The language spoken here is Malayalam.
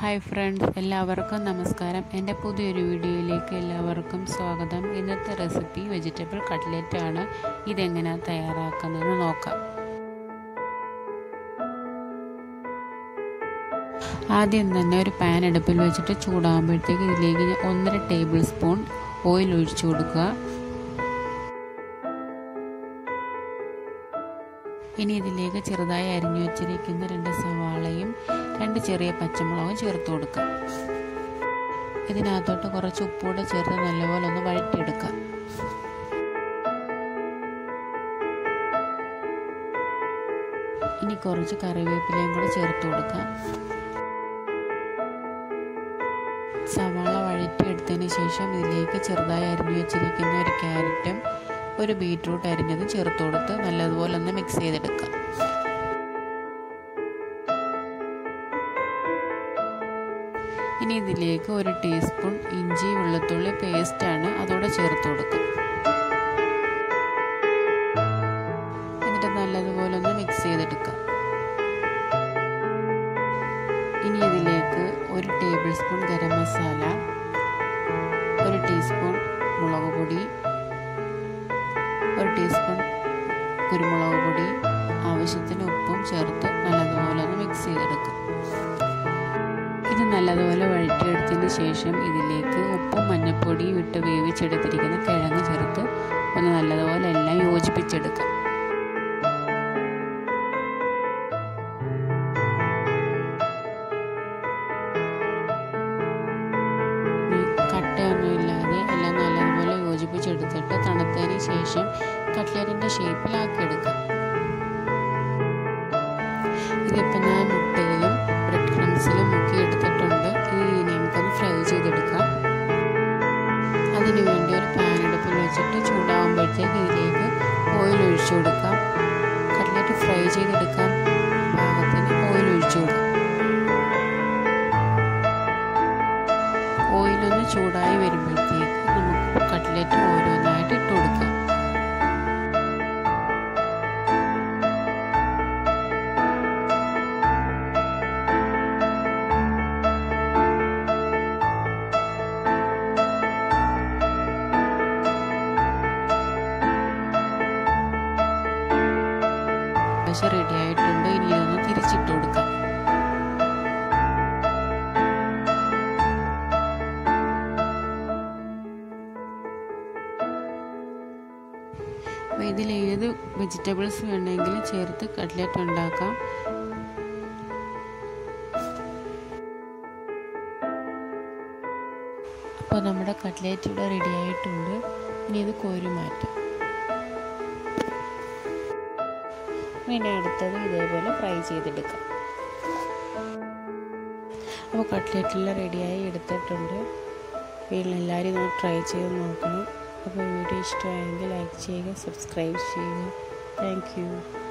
ഹായ് ഫ്രണ്ട്സ് എല്ലാവർക്കും നമസ്കാരം എൻ്റെ പുതിയൊരു വീഡിയോയിലേക്ക് എല്ലാവർക്കും സ്വാഗതം ഇന്നത്തെ റെസിപ്പി വെജിറ്റബിൾ കട്ട്ലറ്റ് ആണ് ഇതെങ്ങനെയാണ് തയ്യാറാക്കുന്നത് നോക്കാം ആദ്യം തന്നെ ഒരു പാൻ അടുപ്പിൽ വെച്ചിട്ട് ചൂടാകുമ്പോഴത്തേക്ക് ഇതിലേക്ക് ഒന്നര ടേബിൾ സ്പൂൺ ഓയിൽ ഒഴിച്ചു കൊടുക്കുക ഇനി ഇതിലേക്ക് ചെറുതായി അരിഞ്ഞു വെച്ചിരിക്കുന്ന രണ്ട് സവാളയും രണ്ട് ചെറിയ പച്ചമുളകും ചേർത്ത് കൊടുക്കുക ഇതിനകത്തോട്ട് കുറച്ച് ഉപ്പൂടെ ചേർത്ത് നല്ലപോലെ ഒന്ന് വഴറ്റിയെടുക്കുക ഇനി കുറച്ച് കറിവേപ്പിലയും കൂടെ ചേർത്ത് കൊടുക്കാം സവാള വഴറ്റിയെടുത്തതിന് ശേഷം ഇതിലേക്ക് ചെറുതായി അരിഞ്ഞു വെച്ചിരിക്കുന്ന ഒരു ക്യാരറ്റും ഒരു ബീറ്റ്റൂട്ട് അരിഞ്ഞത് ചേർത്ത് കൊടുത്ത് നല്ലതുപോലെ ഒന്ന് മിക്സ് ചെയ്തെടുക്കാം ഇനി ഇതിലേക്ക് ഒരു ടീസ്പൂൺ ഇഞ്ചി വെളുത്തുള്ളി പേസ്റ്റാണ് അതോടെ ചേർത്ത് കൊടുക്കുക എന്നിട്ട് നല്ലതുപോലെ ഒന്ന് മിക്സ് ചെയ്തെടുക്കാം ഇനി ഇതിലേക്ക് ഒരു ടേബിൾ സ്പൂൺ ഗരം മസാല ഒരു ടീസ്പൂൺ മുളക് പൊടി ഒരു ടീസ്പൂൺ കുരുമുളക് പൊടി ആവശ്യത്തിന് ഉപ്പും ചേർത്ത് നല്ലതുപോലെ ഒന്ന് മിക്സ് ചെയ്തെടുക്കും ഇത് നല്ലതുപോലെ വഴറ്റിയെടുത്തതിന് ശേഷം ഇതിലേക്ക് ഉപ്പും മഞ്ഞൾപ്പൊടിയും ഇട്ട് വേവിച്ചെടുത്തിരിക്കുന്ന കിഴങ്ങ് ചേർത്ത് ഒന്ന് നല്ലതുപോലെ എല്ലാം യോജിപ്പിച്ചെടുക്കാം കട്ടയൊന്നുമില്ലാതെ എല്ലാം നല്ലതുപോലെ യോജിപ്പിച്ചെടുത്തിട്ട് തണുത്തതിന് ശേഷം കട്ട്ലറ്റിൻ്റെ ഷേപ്പിലാക്കിയെടുക്കാം ഇതിപ്പോൾ ഞാൻ മുട്ടയിലും ബ്രെഡ് ക്രംസിലും മുക്കി എടുത്തിട്ടുണ്ട് ഇത് നമുക്കൊന്ന് ഫ്രൈ ചെയ്തെടുക്കാം അതിനു വേണ്ടി ഒരു പാൻ അടുപ്പിൽ വെച്ചിട്ട് ചൂടാകുമ്പോഴത്തേക്ക് ഇതിലേക്ക് ഓയിൽ ഒഴിച്ചു കൊടുക്കാം കട്ട്ലറ്റ് ഫ്രൈ ചെയ്തെടുക്കാൻ പാകത്തിന് ഓയിൽ ഒഴിച്ചു കൊടുക്കാം ഓയിലൊന്ന് ചൂടായി വരുമ്പോഴത്തേക്ക് നമുക്ക് കട്ട്ലറ്റ് ഓരോന്നായിട്ട് ഇട്ട് കൊടുക്കാം ദോശ റെഡി ആയിട്ടുണ്ട് ഇനി ഇതൊന്ന് തിരിച്ചിട്ട് കൊടുക്കാം അപ്പോൾ ഇതിൽ ഏത് വെജിറ്റബിൾസ് വേണമെങ്കിലും ചേർത്ത് കട്ട്ലറ്റ് ഉണ്ടാക്കാം അപ്പോൾ നമ്മുടെ കട്ട്ലറ്റ് ഇവിടെ റെഡി ആയിട്ടുണ്ട് ഇനി ഇത് കോരി മാറ്റാം ഇനി അടുത്തത് ഇതേപോലെ ഫ്രൈ ചെയ്തെടുക്കാം അപ്പോൾ കട്ട്ലറ്റെല്ലാം റെഡിയായി എടുത്തിട്ടുണ്ട് വീട്ടിൽ എല്ലാവരും ഒന്ന് ട്രൈ ചെയ്ത് നോക്കണം അപ്പോൾ വീഡിയോ ഇഷ്ടമായെങ്കിൽ ലൈക്ക് ചെയ്യുക സബ്സ്ക്രൈബ് ചെയ്യുക താങ്ക്